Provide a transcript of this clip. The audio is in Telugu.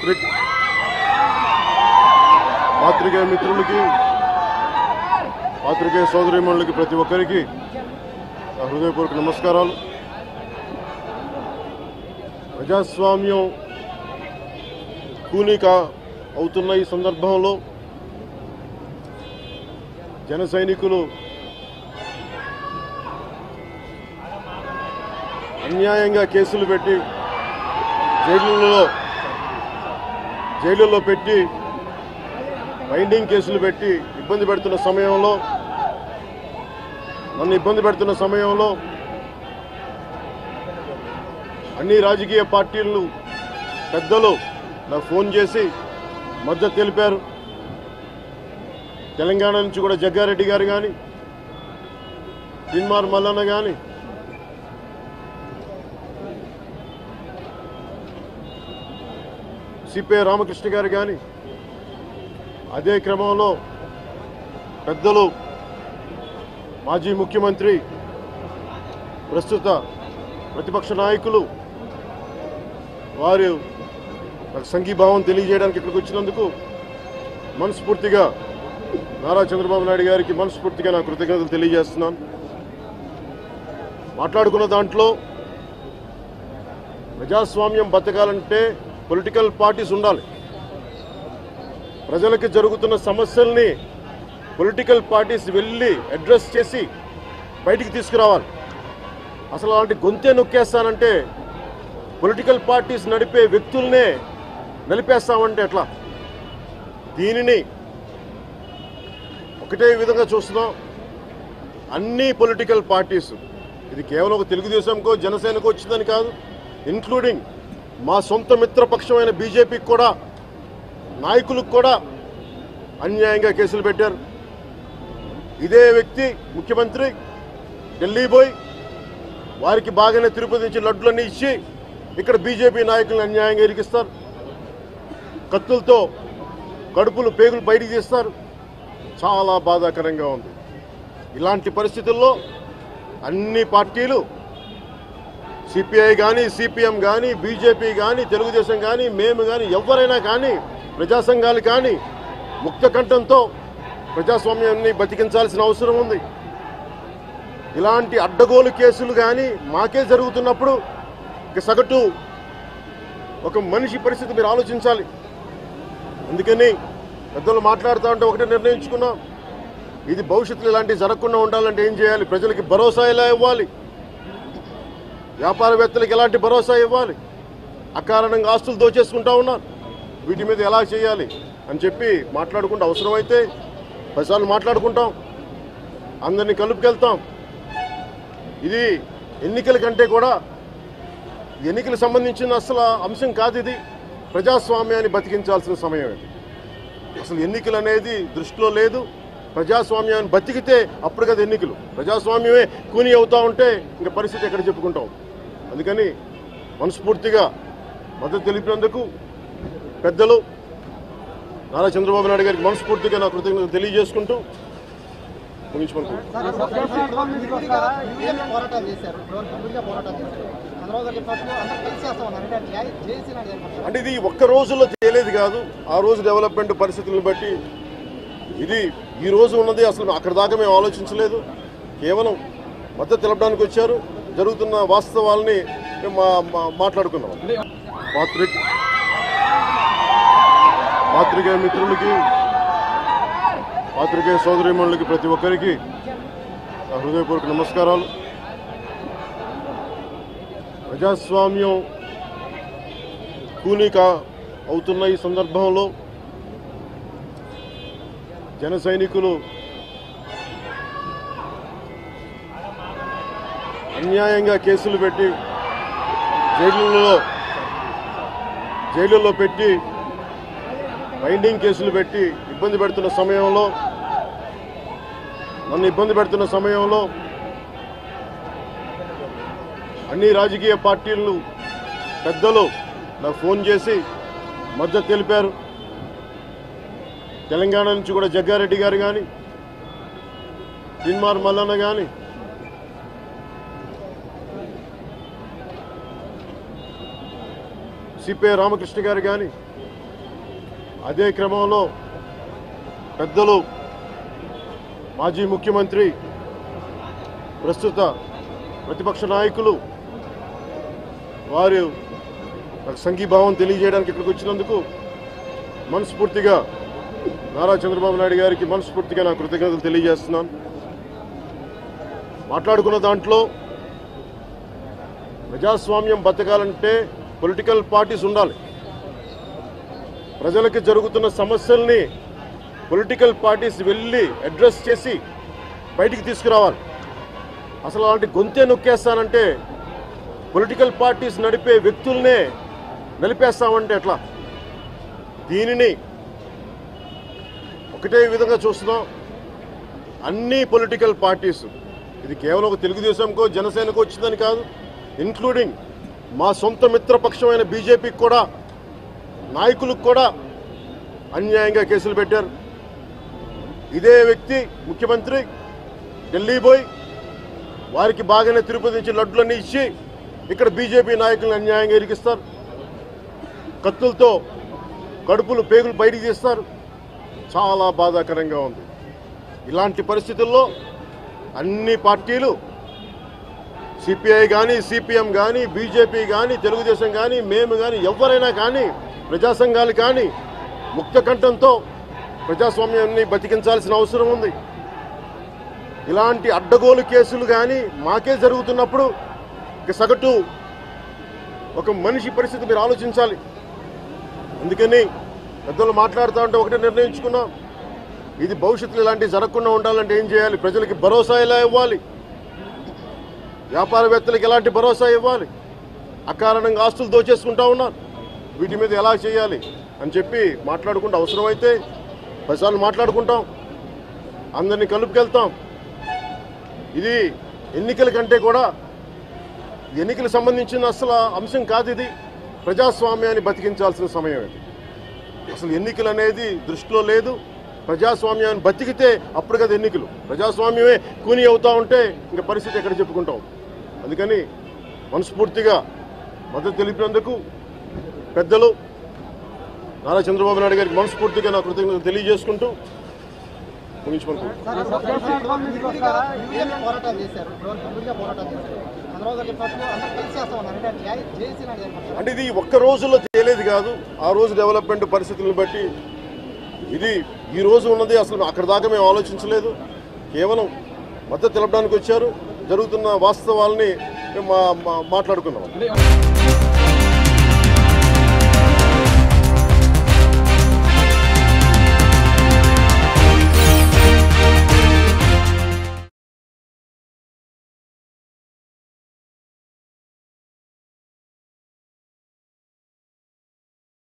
పాత్రిక పాత్రికేయ మిత్రులకి పాత్రికేయ సోదరిమణులకి ప్రతి ఒక్కరికి నా హృదయపూర్వక నమస్కారాలు ప్రజాస్వామ్యం కూనిక అవుతున్న ఈ సందర్భంలో జన సైనికులు అన్యాయంగా కేసులు పెట్టి జైళ్ళలో జైలులో పెట్టి బైండింగ్ కేసులు పెట్టి ఇబ్బంది పెడుతున్న సమయంలో నన్ను ఇబ్బంది పెడుతున్న సమయంలో అన్ని రాజకీయ పార్టీలు పెద్దలు నాకు ఫోన్ చేసి మద్దతు తెలిపారు తెలంగాణ నుంచి కూడా జగ్గారెడ్డి గారు కానీ సిన్మార్ మల్లన్న కానీ సిపిఐ రామకృష్ణ గారు కానీ అదే క్రమంలో పెద్దలు మాజీ ముఖ్యమంత్రి ప్రస్తుత ప్రతిపక్ష నాయకులు వారు నాకు సంఘీభావం తెలియజేయడానికి ఇక్కడికి వచ్చినందుకు మనస్ఫూర్తిగా నారా చంద్రబాబు నాయుడు గారికి మనస్ఫూర్తిగా నా కృతజ్ఞతలు తెలియజేస్తున్నాను మాట్లాడుకున్న దాంట్లో ప్రజాస్వామ్యం బతకాలంటే పొలిటికల్ పార్టీస్ ఉండాలి ప్రజలకు జరుగుతున్న సమస్యల్ని పొలిటికల్ పార్టీస్ వెళ్ళి అడ్రస్ చేసి బయటికి తీసుకురావాలి అసలు అలాంటి గొంతే నొక్కేస్తానంటే పొలిటికల్ పార్టీస్ నడిపే వ్యక్తుల్నే నలిపేస్తామంటే ఎట్లా దీనిని ఒకటే విధంగా చూస్తున్నాం అన్ని పొలిటికల్ పార్టీస్ ఇది కేవలం ఒక తెలుగుదేశంకో జనసేనకో వచ్చిందని కాదు ఇంక్లూడింగ్ మా సొంత మిత్రపక్షమైన బీజేపీకి కూడా నాయకులకు కూడా అన్యాయంగా కేసులు పెట్టారు ఇదే వ్యక్తి ముఖ్యమంత్రి ఢిల్లీ పోయి వారికి బాగానే తిరుపతి నుంచి లడ్డులన్నీ ఇచ్చి ఇక్కడ బీజేపీ నాయకులను అన్యాయంగా ఇరికిస్తారు కత్తులతో కడుపులు పేగులు బయటికి తీస్తారు చాలా బాధాకరంగా ఉంది ఇలాంటి పరిస్థితుల్లో అన్ని పార్టీలు సిపిఐ కానీ సిపిఎం కానీ బీజేపీ కానీ తెలుగుదేశం కానీ మేము కానీ ఎవరైనా కానీ ప్రజా సంఘాలు కానీ ముక్త కంఠంతో ప్రజాస్వామ్యాన్ని బతికించాల్సిన అవసరం ఉంది ఇలాంటి అడ్డగోలు కేసులు కానీ మాకే జరుగుతున్నప్పుడు ఇక సగటు ఒక మనిషి పరిస్థితి మీరు ఆలోచించాలి అందుకని పెద్దలు మాట్లాడుతూ ఉంటే ఒకటే నిర్ణయించుకున్నాం ఇది భవిష్యత్తులో ఇలాంటివి జరగకుండా ఉండాలంటే ఏం చేయాలి ప్రజలకి భరోసా ఎలా ఇవ్వాలి వ్యాపారవేత్తలకు ఎలాంటి భరోసా ఇవ్వాలి అకారణంగా ఆస్తులు దోచేసుకుంటా ఉన్నారు వీటి మీద ఎలా చేయాలి అని చెప్పి మాట్లాడుకుంటూ అవసరమైతే పదిసార్లు మాట్లాడుకుంటాం అందరినీ కలుపుకెళ్తాం ఇది ఎన్నికల కంటే కూడా ఎన్నికలకు సంబంధించిన అసలు అంశం కాదు ఇది ప్రజాస్వామ్యాన్ని బతికించాల్సిన సమయం ఇది అసలు ఎన్నికలు అనేది దృష్టిలో లేదు ప్రజాస్వామ్యాన్ని బతికితే అప్పుడు కదా ఎన్నికలు ప్రజాస్వామ్యమే కూని అవుతా ఉంటే ఇంకా పరిస్థితి ఎక్కడ చెప్పుకుంటాం అందుకని మనస్ఫూర్తిగా మద్దతు తెలిపినందుకు పెద్దలు నారా చంద్రబాబు నాయుడు గారికి మనస్ఫూర్తిగా నా కృతజ్ఞతలు తెలియజేసుకుంటూ ముగించుకుంటున్నాను ఏం పోరాటాలు చేశారు విడిగా పోరాటాలు చేశారు చంద్రబాబు గారు చెప్పినట్లు అందరూ కలిసి చేస్తా ఉన్నారు అంటే న్యాయం చేసి నాకు ఏర్పడతారు అంటే ఇది ఒక్క రోజులో తేలేదు కాదు ఆ రోజు డెవలప్మెంట్ పరిస్థితులను బట్టి ఇది ఈ రోజు ఉన్నది అసలు అక్కడ దాకా మేము ఆలోచించలేదు కేవలం మద్దతు తెలపడానికి వచ్చారు జరుగుతున్న వాస్తవాల్ని మేము మా- మా- మాట్లాడుకున్నాం పాత్రిక పాత్రికేయ మిత్రులకి పాత్రికేయ సోదరిమణులకి ప్రతి ఒక్కరికి నా హృదయపూర్వక నమస్కారాలు ప్రజాస్వామ్యం కూనిక అవుతున్న ఈ సందర్భంలో జన సైనికులు అన్యాయంగా కేసులు పెట్టి జైళ్ళలో జైలులో పెట్టి బైండింగ్ కేసులు పెట్టి ఇబ్బంది పెడుతున్న సమయంలో నన్ను ఇబ్బంది పెడుతున్న సమయంలో అన్ని రాజకీయ పార్టీలు పెద్దలు నాకు ఫోన్ చేసి మద్దతు తెలిపారు తెలంగాణ నుంచి కూడా జగ్గారెడ్డి గారు కానీ సిన్మార్ మల్లన్న కానీ సిపిఐ రామకృష్ణ గారు కానీ అదే క్రమంలో పెద్దలు మాజీ ముఖ్యమంత్రి ప్రస్తుత ప్రతిపక్ష నాయకులు వారు నాకు సంఘీభావం తెలియజేయడానికి ఇక్కడికి వచ్చినందుకు మనస్ఫూర్తిగా నారా చంద్రబాబు నాయుడు గారికి మనస్ఫూర్తిగా నా కృతజ్ఞతలు తెలియజేస్తున్నాను మాట్లాడుకున్న దాంట్లో ప్రజాస్వామ్యం బతకాలంటే పొలిటికల్ పార్టీస్ ఉండాలి ప్రజలకి జరుగుతున్న సమస్యల్ని పొలిటికల్ పార్టీస్ వెళ్ళి అడ్రస్ చేసి బయటికి తీసుకురావాలి అసలు అలాంటి గొంతే నొక్కేస్తానంటే పొలిటికల్ పార్టీస్ నడిపే వ్యక్తుల్నే నలిపేస్తామంటే ఎట్లా దీనిని ఒకటే విధంగా చూస్తున్నాం అన్ని పొలిటికల్ పార్టీస్ ఇది కేవలం ఒక తెలుగుదేశంకో జనసేనకో వచ్చిందని కాదు ఇంక్లూడింగ్ మా సొంత మిత్రపక్షమైన బీజేపీకి కూడా నాయకులకు కూడా అన్యాయంగా కేసులు పెట్టారు ఇదే వ్యక్తి ముఖ్యమంత్రి ఢిల్లీ పోయి వారికి బాగానే తిరుపతి నుంచి లడ్డులన్నీ ఇచ్చి ఇక్కడ బీజేపీ నాయకులను అన్యాయంగా ఇరికిస్తారు కత్తులతో కడుపులు పేగులు బయటికి తీస్తారు చాలా బాధాకరంగా ఉంది ఇలాంటి పరిస్థితుల్లో అన్ని పార్టీలు సిపిఐ కానీ సిపిఎం కానీ బీజేపీ కానీ తెలుగుదేశం కానీ మేము కానీ ఎవరైనా కానీ ప్రజా సంఘాలు కానీ ముక్త కంఠంతో ప్రజాస్వామ్యాన్ని బతికించాల్సిన అవసరం ఉంది ఇలాంటి అడ్డగోలు కేసులు కానీ మాకే జరుగుతున్నప్పుడు ఇక సగటు ఒక మనిషి పరిస్థితి మీరు ఆలోచించాలి అందుకని పెద్దలు మాట్లాడుతూ ఉంటే ఒకటే నిర్ణయించుకున్నాం ఇది భవిష్యత్తులో ఇలాంటివి జరగకుండా ఉండాలంటే ఏం చేయాలి ప్రజలకి భరోసా ఎలా ఇవ్వాలి వ్యాపారవేత్తలకు ఎలాంటి భరోసా ఇవ్వాలి అకారణంగా ఆస్తులు దోచేసుకుంటా ఉన్నారు వీటి మీద ఎలా చేయాలి అని చెప్పి మాట్లాడుకుంటూ అవసరమైతే పదిసార్లు మాట్లాడుకుంటాం అందరినీ కలుపుకెళ్తాం ఇది ఎన్నికల కంటే కూడా ఎన్నికలకు సంబంధించిన అసలు అంశం కాదు ఇది ప్రజాస్వామ్యాన్ని బతికించాల్సిన సమయం ఇది అసలు ఎన్నికలు అనేది దృష్టిలో లేదు ప్రజాస్వామ్యాన్ని బతికితే అప్పుడు కదా ఎన్నికలు ప్రజాస్వామ్యమే కూని అవుతా ఉంటే ఇంకా పరిస్థితి ఎక్కడ చెప్పుకుంటాం అందుకని మనస్ఫూర్తిగా మద్దతు తెలిపినందుకు పెద్దలు నారా చంద్రబాబు నాయుడు గారికి మనస్ఫూర్తిగా నా కృతజ్ఞతలు తెలియజేసుకుంటూ ముగించుకుంటున్నాను సార్ అసలు విడిగా విడిగా పోరాటాలు చేశారు విడిగా పోరాటాలు చేశారు చంద్రబాబు గారు చెప్పినట్లు అందరూ కలిసి చేస్తామన్నారు అంటే జేసీ నాయుడు ఏర్పడతారు అంటే ఇది ఒక్క రోజులో తేలేదు కాదు ఆ రోజు డెవలప్మెంట్ పరిస్థితులను బట్టి ఇది ఈ రోజు ఉన్నది అసలు అక్కడ దాకా మేము ఆలోచించలేదు కేవలం మద్దతు తెలపడానికి వచ్చారు జరుగుతున్న వాస్తవాల్ని మేము మా- మా- మాట్లాడుకున్నాం